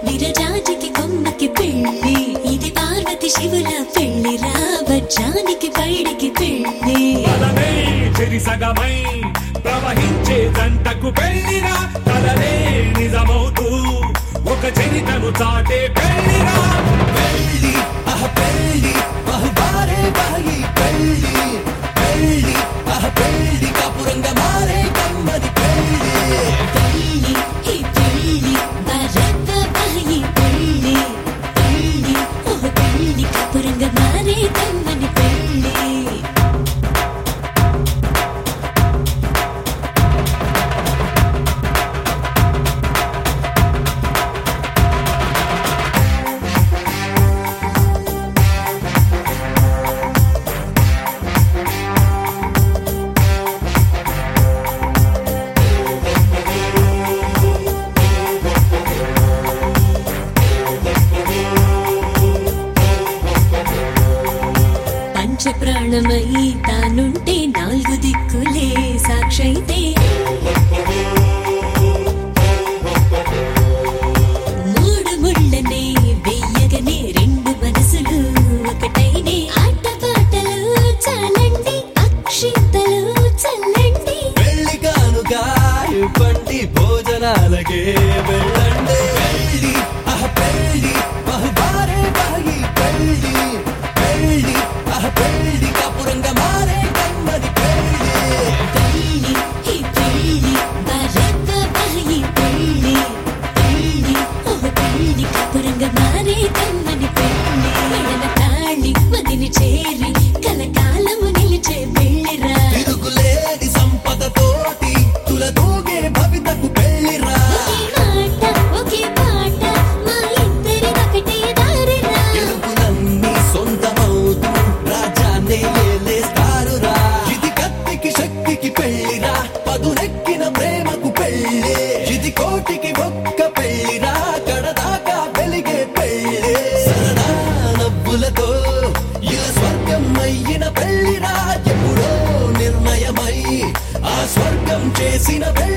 విరజాజికి కొమ్మకి పెళ్ళి ఇది పార్వతి శివుల పెళ్ళిరా వజ్రానికి పైడికి పెళ్ళి బలమై చెరిసగమై ప్రవహించే జంటకు పెళ్లిరా కలలే నిజమవుతూ ఒక చరితను చాటే పెళ్లిరా పెళ్ళి అహ పెళ్ళి బహుబారే బాయి పెళ్ళి పెళ్ళి అహ పెళ్ళి కాపురంగా మారే కమ్మది పెళ్ళి పెళ్ళి ఈ పెళ్ళి బరబ్బ బాయి పెళ్ళి పెళ్ళి ఓ పెళ్ళి కపురంగా మారే కమ్మని పెళ్ళి పంచ ప్రాణమై తానుంటే నాలుగు దిక్కులే సాక్షైతే మూడు ముళ్ళనే వెయ్యగనే రెండు మనసులు ఒకటైనే ఆటపాటలు చాలండి అక్షింతలు చల్లండి పెళ్లి కానుక ఇవ్వండి భోజనాలకే వెళ్ళండి పెళ్ళి అహ పెళ్ళి బహుబారే బాయి పెళ్ళి పెళ్ళి అహ పెళ్ళి కాపురంగా మారే కమ్మది పెళ్ళి పెళ్ళి ఈ పెళ్ళి బరబ్బ బాయి పెళ్ళి పెళ్ళి ఓ పెళ్ళి కపురంగా మారే కమ్మని పెళ్ళి మెడల తాళి వదిలి చేరి కలకాలము నిలిచే పెళ్ళిరా తిరుగులేని సంపదతోటి తులదూగే భవితకు పెళ్లిరా ఒకే మాట ఒకే పాట మా ఇద్దరిదొకటే దారిరా ఎలుగులన్నీ సొంతమవుతూ రాజ్యాన్ని ఏలేస్తారురా ఇది కత్తికి శక్తికి పెళ్లిరా పదునెక్కిన ప్రేమకు పెళ్ళి ఇది కోటికి ఒక్క పెళ్లిరా కడదాకా వెలిగే పెళ్ళి సరదా నవ్వులతో ఇలా స్వర్గం అయ్యిన పెళ్లిరా ఎప్పుడో నిర్ణయమై ఆ స్వర్గం చేసిన పెళ్లి